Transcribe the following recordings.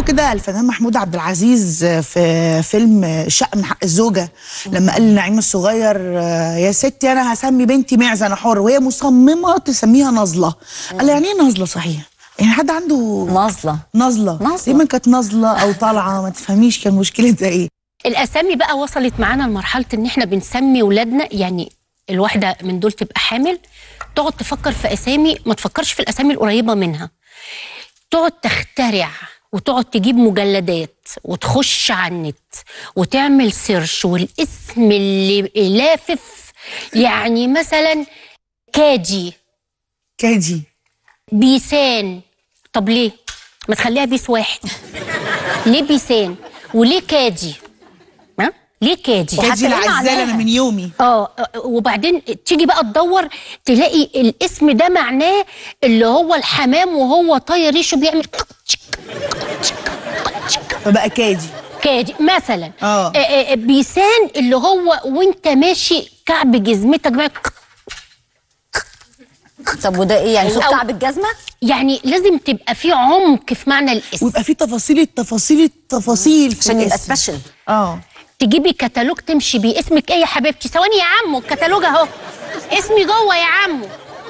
كده الفنان محمود عبد العزيز في فيلم شأن حق الزوجة لما قال لنعيم الصغير يا ستي أنا هسمي بنتي معزة أنا حر وهي مصممة تسميها نظلة قال لها يعني إيه نظلة صحيح؟ يعني حد عنده نظلة نظلة نظلة. دايما كانت نظلة أو طالعة ما تفهميش كان مشكلتها إيه الاسامي بقى وصلت معانا لمرحله ان احنا بنسمي ولادنا يعني الواحده من دول تبقى حامل تقعد تفكر في اسامي ما تفكرش في الاسامي القريبه منها تقعد تخترع وتقعد تجيب مجلدات وتخش على النت وتعمل سيرش والاسم اللي لافف يعني مثلا كاجي كاجي بيسان طب ليه ما تخليها بيس واحد ليه بيسان وليه كاجي ها ليه كاجي وحتى كاجي إيه العزال معناها؟ أنا من يومي اه وبعدين تيجي بقى تدور تلاقي الاسم ده معناه اللي هو الحمام وهو طاير ريشه بيعمل فبقى كاجي كادي مثلا آه. آه، آه، بيسان اللي هو وانت ماشي كعب جزمتك بقى طب وده ايه يعني صوت أو- كعب الجزمة؟ يعني لازم تبقى في عمق في معنى الاسم ويبقى في تفاصيل التفاصيل التفاصيل في عشان يبقى الاسم. سبيشال اه تجيبي كتالوج تمشي بيه اسمك ايه يا حبيبتي ثواني يا عمو الكتالوج اهو اسمي جوه يا عمو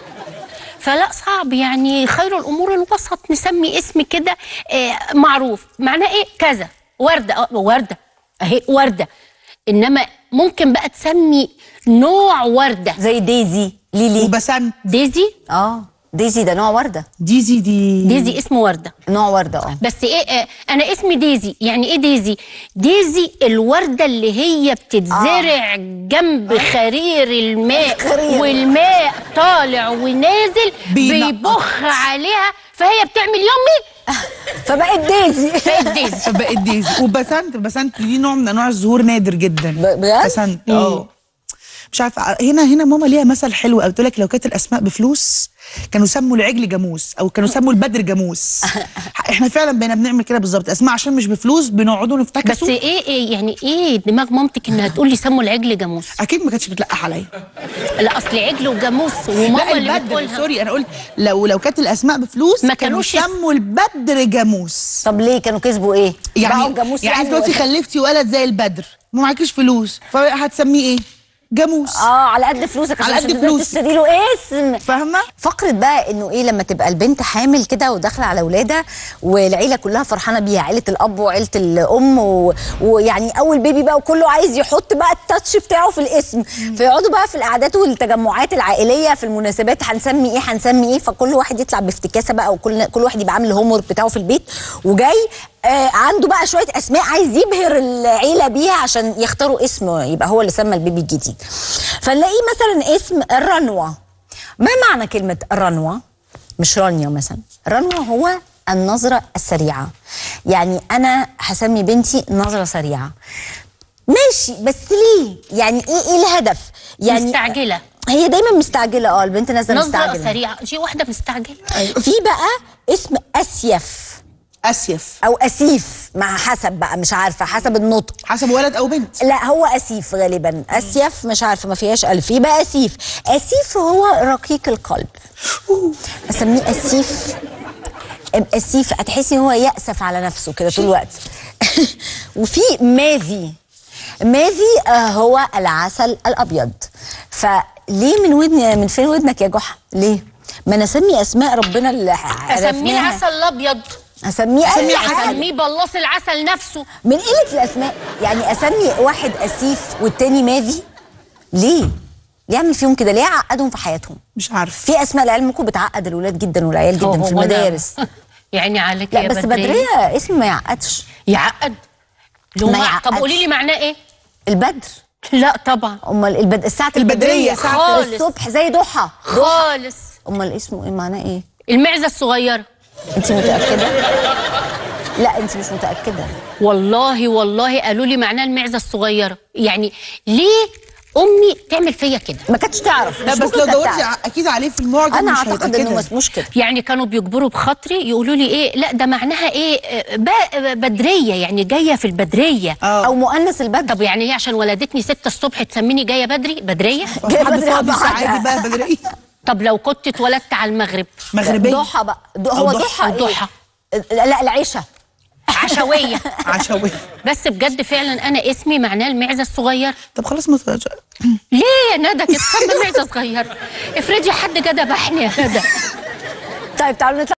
فلا صعب يعني خير الامور الوسط نسمي اسم كده آه معروف معناه ايه كذا ورده اه ورده اهي ورده انما ممكن بقى تسمي نوع ورده زي دايزي ليلي وبسنت ديزي اه دايزي ده نوع وردة ديزي دي ديزي اسم ورده نوع وردة اه بس ايه آه انا اسمي ديزي يعني ايه ديزي ديزي الورده اللي هي بتتزرع جنب خرير الماء خرير. والماء طالع ونازل بينقط. بيبخ عليها فهي بتعمل يمي فبقت دايزي بقت ديزي فبقت ديزي وبسنت بسنت دي نوع من انواع الزهور نادر جدا ب- بجد؟ بسنت اه مش عارفه هنا هنا ماما ليها مثل حلو قلت لك لو كانت الاسماء بفلوس كانوا سموا العجل جاموس او كانوا سموا البدر جاموس احنا فعلا بقينا بنعمل كده بالظبط اسماء عشان مش بفلوس بنقعدوا بس نفتكسوا ايه ايه يعني ايه دماغ مامتك انها تقول لي سموا العجل جاموس اكيد ما كانتش بتلقح عليا لا اصل عجل وجاموس وماما لا اللي البدر بتقولها سوري انا قلت لو لو كانت الاسماء بفلوس ما كانوا كانوش يس- سموا البدر جاموس طب ليه كانوا كسبوا ايه؟ باعوا يعني الجاموس يعني انت دلوقتي ولا- خلفتي ولد زي البدر ما معكيش فلوس فهتسميه ايه جاموس اه على قد فلوسك عشان على قد مش هتقدر فلوسك. تشتري له اسم فاهمه فقرة بقى انه ايه لما تبقى البنت حامل كده وداخله على ولادها والعيله كلها فرحانه بيها عيله الاب وعيله الام و... ويعني اول بيبي بقى وكله عايز يحط بقى التاتش بتاعه في الاسم فيقعدوا بقى في القعدات والتجمعات العائليه في المناسبات هنسمي ايه هنسمي ايه فكل واحد يطلع بافتكاسه بقى وكل كل واحد يبقى عامل الهوم ورك بتاعه في البيت وجاي آه عنده بقى شويه اسماء عايز يبهر العيله بيها عشان يختاروا اسم يبقى هو اللي سمى البيبي الجديد فنلاقيه مثلا اسم الرنوه ما معنى كلمة رنوة؟ مش رانيا مثلا رنوة هو النظرة السريعة يعني أنا هسمي بنتي نظرة سريعة ماشي بس ليه؟ يعني إيه إيه الهدف؟ يعني مستعجله هي دايما مستعجلة اه البنت نازلة نظره مستعجلة سريعه دي واحده مستعجله في بقى اسم أسيف اسيف أو أسيف مع حسب بقى مش عارفة حسب النطق حسب ولد او بنت لا هو اسيف غالبا اسيف مش عارفه ما فيهاش الف يبقى اسيف اسيف هو رقيق القلب اسميه اسيف اسيف هتحسي هو يأسف على نفسه كده طول الوقت وفي ماذي ماذي آه، هو العسل الابيض فليه من ودن من فين ودنك يا جحا ليه ما انا اسمي اسماء ربنا اللي اسميه عرفناها. العسل الابيض اسميه أسميه أي عسل. عسل. اسميه بلاص العسل نفسه من قله الاسماء يعني اسمي واحد اسيف والتاني ماذي ليه يعمل فيهم كده ليه يعقدهم في حياتهم مش عارف في اسماء لعلمكم بتعقد الولاد جدا والعيال جدا في هو أنا- المدارس يعني عليك لا يا بس بدريه اسم ما يعقدش يعقد لو ما ما يعقدش. طب قولي لي معناه ايه البدر لا طبعا امال البد... الساعه البدرية، البدريه ساعة خالص. الصبح زي ضحى خالص امال اسمه ايه معناه ايه المعزه الصغيره انت متاكده لا انت مش متاكده والله والله قالوا لي معناه المعزه الصغيره يعني ليه امي تعمل فيا كده ما كانتش تعرف لا مش بس ممكن لو كانت دورتي تعرف. ع- اكيد عليه في المعجم انا مش اعتقد هيبقى انه كده. مش- مش كده يعني كانوا بيجبروا بخاطري يقولوا لي ايه لا ده معناها ايه آه، ب- بدريه يعني جايه في البدريه اه او مؤنث البدر طب يعني هي عشان ولدتني ستة الصبح تسميني جايه بدري بدريه جاية حد بدري فاضي أبعد. عادي بقى بدري طب لو كنت اتولدت على المغرب مغربيه ضحى بقى د- أو هو ضحى. ضحى أو إيه؟ ضحى. لا لا العشاء عشويه عشوائي بس بجد فعلا انا اسمي معناه المعزه الصغير طب خلاص ما ليه يا ندى تتسمى معزه صغير افرضي حد جه ذبحني يا ندى طيب تعالوا نطلع